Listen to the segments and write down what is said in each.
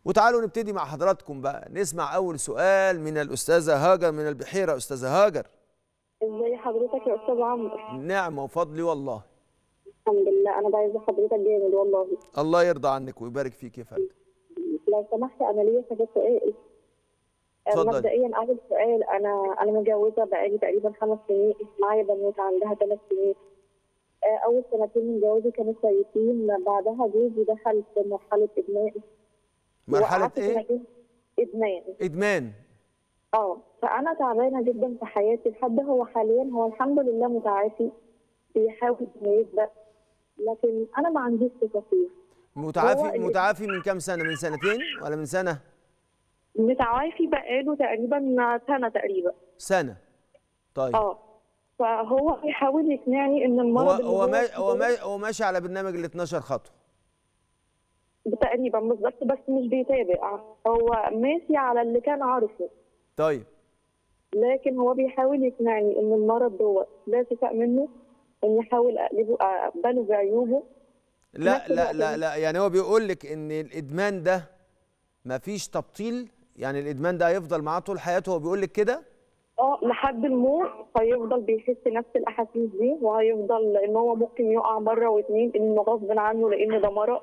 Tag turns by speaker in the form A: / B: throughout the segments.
A: وتعالوا نبتدي مع حضراتكم بقى نسمع اول سؤال من الاستاذه هاجر من البحيره استاذه هاجر
B: ازي حضرتك يا استاذ عمرو
A: نعمه وفضلي والله
B: الحمد لله انا بعز حضرتك جامد والله
A: الله يرضى عنك ويبارك فيك يا فندم
B: لو سمحت انا ليا كذا سؤال
A: اتفضل.
B: مبدئيا اول سؤال انا انا متجوزه بقالي تقريبا خمس سنين معايا بنوته عندها ثلاث سنين آه، اول سنتين من جوازي كانوا كويسين بعدها جوزي دخل في مرحله ادمان
A: مرحله
B: وقعدت
A: ايه
B: سنتين ادمان
A: ادمان
B: اه فانا تعبانه جدا في حياتي لحد هو حاليا هو الحمد لله متعافي بيحاول انه يثبت لكن انا ما عنديش ثقه فيه
A: متعافي
B: هو اللي-
A: متعافي من كام سنه من سنتين ولا من سنه
B: متعافي بقاله تقريبا سنه تقريبا
A: سنه طيب
B: اه فهو بيحاول يقنعني ان
A: هو
B: المرض اللي
A: هو ما هو
B: فيه
A: ما هو ماشي على برنامج ال 12 خطوه
B: تقريبا بالظبط بس مش بيتابع هو ماشي على اللي كان عارفه
A: طيب
B: لكن هو بيحاول يقنعني ان المرض دوت لا شفاء منه ان يحاول اقلبه اقبله بعيوبه
A: لا
B: نفس
A: لا
B: الوقت
A: لا
B: ده.
A: لا يعني هو بيقول لك ان الادمان ده ما فيش تبطيل يعني الادمان ده هيفضل معاه طول حياته هو بيقول لك كده
B: اه لحد الموت هيفضل بيحس نفس الاحاسيس دي وهيفضل ان هو ممكن يقع مره واتنين انه غصب عنه لان ده مرض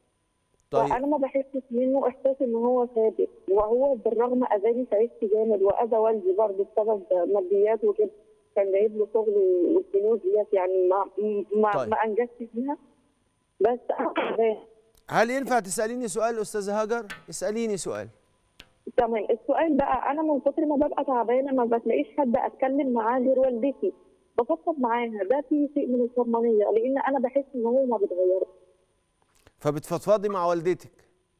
A: طيب
B: وانا ما بحسش منه احساس ان هو ثابت وهو بالرغم اذاني في عيشتي جامد واذى والدي برضه بسبب ماديات وكده كان جايب له شغل والفلوس ديت يعني ما ما,
A: طيب.
B: ما انجزتش فيها بس انا تعبانة.
A: هل ينفع تساليني سؤال استاذه هاجر اساليني سؤال
B: تمام السؤال بقى انا من كتر ما ببقى تعبانه ما بتلاقيش حد اتكلم معاه غير والدتي بفضفض معاها ده في شيء من الحرمانيه لان انا بحس ان هو ما بيتغيرش
A: فبتفضفضي مع والدتك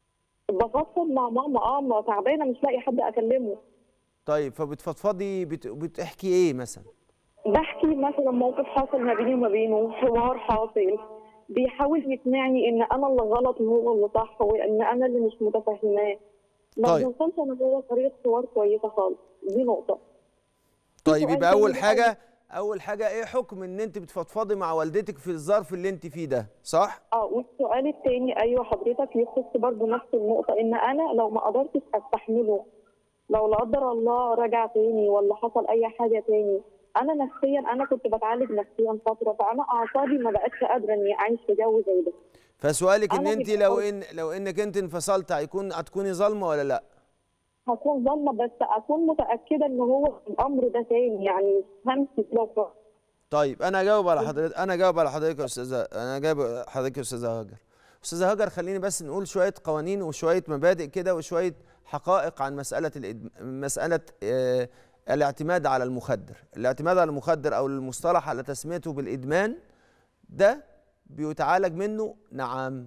B: بفضفض مع ماما اه ما تعبانه مش لاقي حد اكلمه
A: طيب فبتفضفضي بت... بتحكي ايه مثلا
B: بحكي مثلا موقف حاصل ما بيني وما بينه حوار حاصل بيحاول يقنعني ان انا اللي غلط وهو اللي صح وان انا اللي مش متفهماه ما
A: طيب.
B: بنوصلش انا هو طريقه حوار كويسه خالص دي نقطه
A: طيب
B: سؤال
A: يبقى اول
B: تاني
A: حاجه اول حاجه ايه حكم ان انت بتفضفضي مع والدتك في الظرف اللي انت فيه ده صح
B: اه والسؤال التاني ايوه حضرتك يخص برضه نفس النقطه ان انا لو ما قدرتش استحمله لو لا قدر الله رجع تاني ولا حصل اي حاجه تاني انا نفسيا انا كنت بتعالج نفسيا فتره فانا اعصابي ما بقتش قادره اني اعيش في جو زي ده
A: فسؤالك ان
B: أنا
A: انت
B: مش
A: لو
B: عاوز-
A: ان لو انك انت انفصلت هيكون هتكوني ظالمه ولا لا
B: هكون ظالمه بس اكون متاكده ان هو الامر ده تاني يعني مش همسك لو ف-
A: طيب انا اجاوب على حضرتك انا اجاوب على حضرتك يا استاذه انا اجاوب على حضرتك يا استاذه هاجر استاذه هاجر خليني بس نقول شويه قوانين وشويه مبادئ كده وشويه حقائق عن مساله الإدم... مساله آه الاعتماد على المخدر الاعتماد على المخدر او المصطلح على تسميته بالادمان ده بيتعالج منه نعم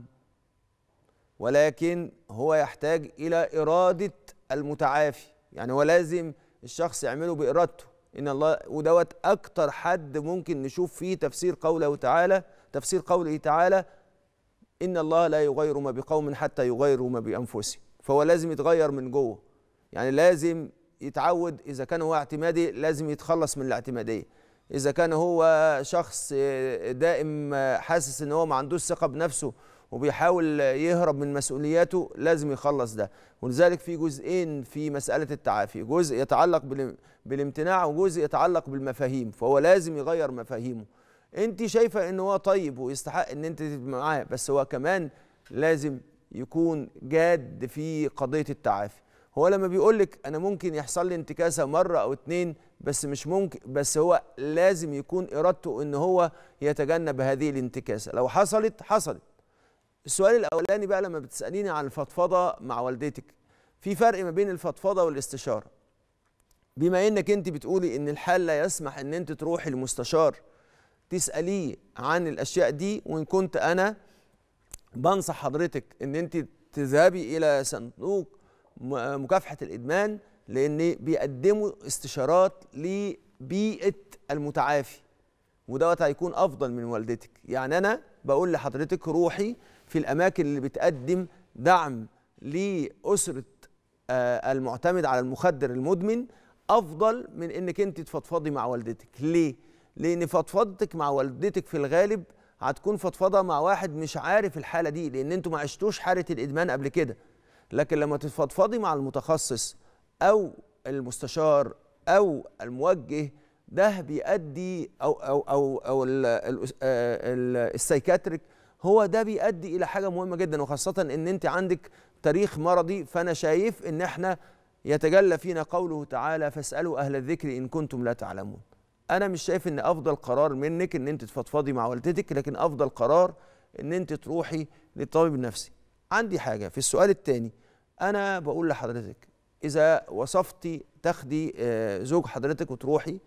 A: ولكن هو يحتاج الى اراده المتعافي يعني هو لازم الشخص يعمله بارادته ان الله ودوت اكتر حد ممكن نشوف فيه تفسير قوله تعالى تفسير قوله تعالى ان الله لا يغير ما بقوم حتى يغيروا ما بانفسهم فهو لازم يتغير من جوه يعني لازم يتعود اذا كان هو اعتمادي لازم يتخلص من الاعتماديه اذا كان هو شخص دائم حاسس ان هو ما عندوش ثقه بنفسه وبيحاول يهرب من مسؤولياته لازم يخلص ده ولذلك في جزئين في مساله التعافي جزء يتعلق بالام- بالامتناع وجزء يتعلق بالمفاهيم فهو لازم يغير مفاهيمه انت شايفه ان هو طيب ويستحق ان انت تبقى معاه بس هو كمان لازم يكون جاد في قضيه التعافي هو لما بيقول لك انا ممكن يحصل لي انتكاسه مره او اتنين بس مش ممكن بس هو لازم يكون ارادته ان هو يتجنب هذه الانتكاسه لو حصلت حصلت السؤال الاولاني بقى لما بتساليني عن الفضفضه مع والدتك في فرق ما بين الفضفضه والاستشاره بما انك انت بتقولي ان الحال لا يسمح ان انت تروحي لمستشار تساليه عن الاشياء دي وان كنت انا بنصح حضرتك ان انت تذهبي الى صندوق م- مكافحه الادمان لان بيقدموا استشارات لبيئه المتعافي ودوت هيكون افضل من والدتك يعني انا بقول لحضرتك روحي في الاماكن اللي بتقدم دعم لاسره آه، المعتمد على المخدر المدمن افضل من انك انت تفضفضي مع والدتك ليه لان فضفضتك مع والدتك في الغالب هتكون فضفضه مع واحد مش عارف الحاله دي لان انتوا ما عشتوش حاله الادمان قبل كده لكن لما تتفضفضي مع المتخصص او المستشار او الموجه ده بيؤدي او او او او ال- ال- آه، ال- السايكاتريك هو ده بيؤدي الى حاجه مهمه جدا وخاصه ان انت عندك تاريخ مرضي فانا شايف ان احنا يتجلى فينا قوله تعالى فاسالوا اهل الذكر ان كنتم لا تعلمون انا مش شايف ان افضل قرار منك ان انت تفضفضي مع والدتك لكن افضل قرار ان انت تروحي للطبيب النفسي عندي حاجه في السؤال الثاني انا بقول لحضرتك اذا وصفتي تاخدي آه، زوج حضرتك وتروحي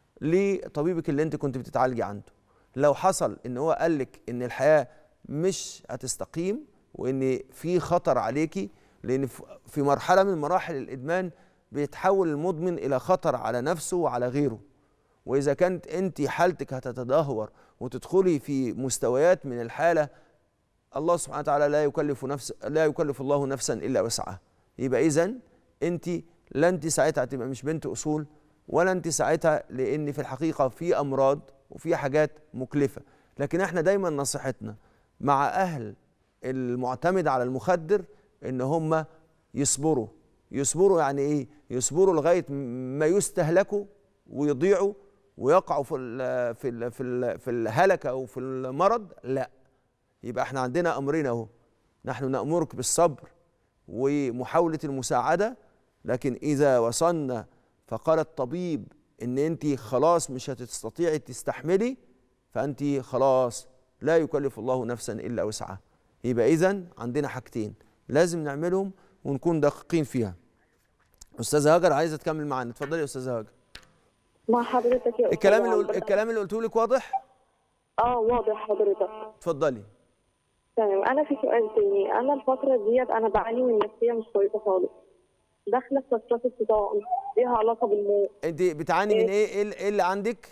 A: لطبيبك اللي انت كنت بتتعالجي عنده لو حصل ان هو قال لك ان الحياه مش هتستقيم وان في خطر عليكي لان ف- في مرحله من مراحل الادمان بيتحول المدمن الى خطر على نفسه وعلى غيره واذا كانت انت حالتك هتتدهور وتدخلي في مستويات من الحاله الله سبحانه وتعالى لا يكلف نفس لا يكلف الله نفسا الا وسعها يبقى اذا انت لا انت ساعتها هتبقى مش بنت اصول ولا انت ساعتها لان في الحقيقه في امراض وفي حاجات مكلفه لكن احنا دايما نصيحتنا مع اهل المعتمد على المخدر ان هم يصبروا يصبروا يعني ايه يصبروا لغايه ما يستهلكوا ويضيعوا ويقعوا في ال في ال في ال في الهلكه او في المرض لا يبقى احنا عندنا امرين اهو نحن نامرك بالصبر ومحاوله المساعده لكن اذا وصلنا فقال الطبيب ان انت خلاص مش هتستطيعي تستحملي فانت خلاص لا يكلف الله نفسا الا وسعها يبقى اذا عندنا حاجتين لازم نعملهم ونكون دقيقين فيها استاذه هاجر عايزه تكمل معانا اتفضلي يا استاذه هاجر
B: مع حضرتك يا
A: الكلام اللي
B: أستاذ
A: قل-
B: عمرو.
A: الكلام اللي قلته لك واضح
B: اه واضح حضرتك
A: اتفضلي
B: تمام انا في سؤال تاني انا الفتره ديت انا بعاني من نفسيه مش كويسه خالص داخله في وسوسه صداع ليها علاقه بالموت
A: انت بتعاني من ايه ايه اللي- إيه اللي عندك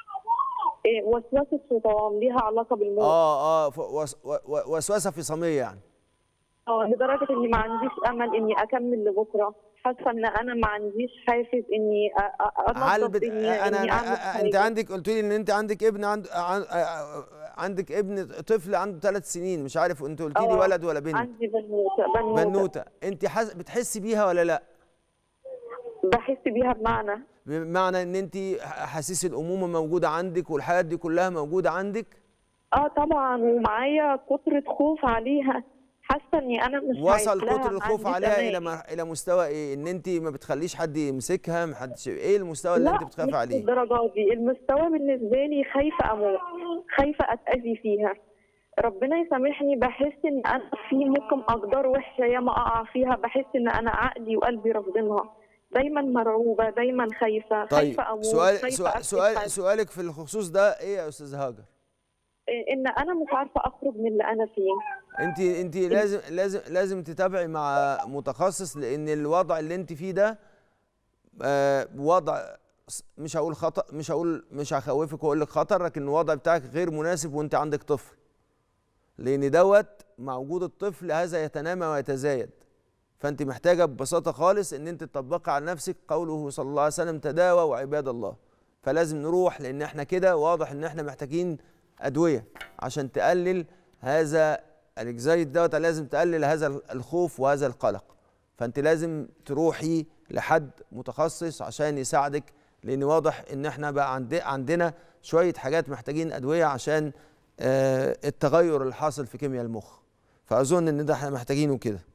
B: إيه وسوسه صداع ليها علاقه بالموت
A: اه اه ف- وس- و- و- وسوسه فصاميه يعني
B: اه لدرجه اني ما عنديش امل اني اكمل لبكره حاسه ان انا ما عنديش حافز اني أ- أ-
A: هل
B: انظف
A: بت...
B: اني
A: انا
B: اني اعمل
A: أ- انت
B: حاجة.
A: عندك قلت لي ان انت عندك ابن عند... عن... عندك ابن طفل عنده ثلاث سنين مش عارف انت قلت لي
B: آه،
A: ولد ولا بنت
B: عندي بنوته بنوته,
A: بنوته انت حس... بتحسي بيها ولا لا
B: بحس بيها بمعنى
A: بمعنى ان انت حسيس الامومه موجوده عندك والحاجات دي كلها موجوده عندك
B: اه طبعا ومعايا كترة خوف عليها حاسه اني انا مش
A: وصل
B: عايش لها،
A: كتر
B: ما
A: الخوف
B: عنديش
A: عليها
B: أمان.
A: الى مر... الى مستوى ايه ان انت ما بتخليش حد يمسكها ما حدش ايه المستوى اللي
B: لا
A: انت بتخافي
B: مش
A: عليه
B: الدرجات دي المستوى بالنسبه لي خايفه اموت خايفه اتاذي فيها ربنا يسامحني بحس ان انا في ممكن اقدار وحشه ياما اقع فيها بحس ان انا عقلي وقلبي رافضينها دايما مرعوبه دايما خايفه
A: طيب
B: خايفه اموت
A: سؤال
B: خايفه
A: سؤال
B: أفقد
A: سؤال
B: حد.
A: سؤالك في الخصوص ده ايه يا استاذ هاجر
B: إيه، ان انا مش عارفه اخرج من اللي انا فيه
A: انت انت لازم لازم لازم تتابعي مع متخصص لان الوضع اللي انت فيه ده آه، وضع س- مش هقول خطا مش هقول مش هخوفك واقول لك خطر لكن الوضع بتاعك غير مناسب وانت عندك طفل لان دوت مع وجود الطفل هذا يتنامى ويتزايد فانت محتاجه ببساطه خالص ان انت تطبقي على نفسك قوله صلى الله عليه وسلم تداوى وعباد الله فلازم نروح لان احنا كده واضح ان احنا محتاجين ادويه عشان تقلل هذا الاكزايت دوت لازم تقلل هذا الخوف وهذا القلق فانت لازم تروحي لحد متخصص عشان يساعدك لان واضح ان احنا بقى عند عندنا شويه حاجات محتاجين ادويه عشان آه، التغير اللي حاصل في كيمياء المخ فاظن ان ده احنا محتاجينه كده